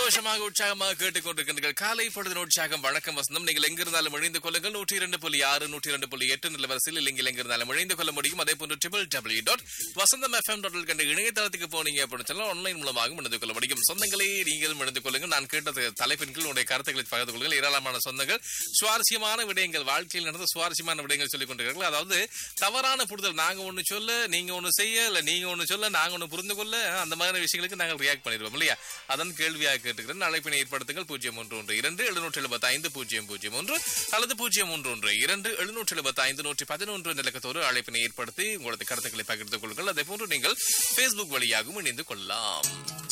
சந்தோஷமாக உற்சாகமாக கேட்டுக்கொண்டிருக்கின்றீர்கள் காலை பொழுதின் உற்சாகம் வணக்கம் வசந்தம் நீங்கள் எங்கிருந்தாலும் இணைந்து கொள்ளுங்கள் நூற்றி இரண்டு புள்ளி ஆறு நூற்றி இரண்டு புள்ளி எட்டு நிலவரசில் இல்லைங்க எங்கிருந்தாலும் இணைந்து கொள்ள முடியும் அதே போன்று triple W dot Vasantham FM dot கண்ட இணையதளத்துக்கு போனீங்க அப்படின்னு சொன்னால் ஆன்லைன் மூலமாக இணைந்து கொள்ள முடியும் சொந்தங்களே நீங்கள் இணைந்து கொள்ளுங்கள் நான் கேட்ட தலைப்பின் கீழ் உங்களுடைய கருத்துக்களை பகிர்ந்து கொள்ளுங்கள் ஏராளமான சொந்தங்கள் சுவாரஸ்யமான விடயங்கள் வாழ்க்கையில் நடந்த சுவாரஸ்யமான விடயங்கள் சொல்லிக் கொண்டிருக்கிறார்கள் அதாவது தவறான புரிதல் நாங்க ஒண்ணு சொல்ல நீங்க ஒண்ணு செய்ய இல்ல நீங்க ஒண்ணு சொல்ல நாங்க ஒண்ணு புரிந்து கொள்ள அந்த மாதிரி விஷயங்களுக்கு நாங்கள் ரியாக்ட் பண்ணிடுவோம் இல்லையா அதன் கேள்வியாக கேட்டுக்கிறேன் அழைப்பினை ஏற்படுத்துங்கள் பூஜ்ஜியம் ஒன்று ஒன்று இரண்டு எழுநூற்றி எழுபத்தி ஐந்து பூஜ்ஜியம் பூஜ்ஜியம் ஒன்று அல்லது பூஜ்ஜியம் ஒன்று ஒன்று இரண்டு எழுநூற்றி எழுபத்தி ஐந்து நூற்றி பதினொன்று நிலக்கத்தோடு அழைப்பினை ஏற்படுத்தி உங்களது கருத்துக்களை பகிர்ந்து கொள்ளுங்கள் அதே போன்று நீங்கள் பேஸ்புக் வழியாகவும் இணைந்து கொள்ளலாம்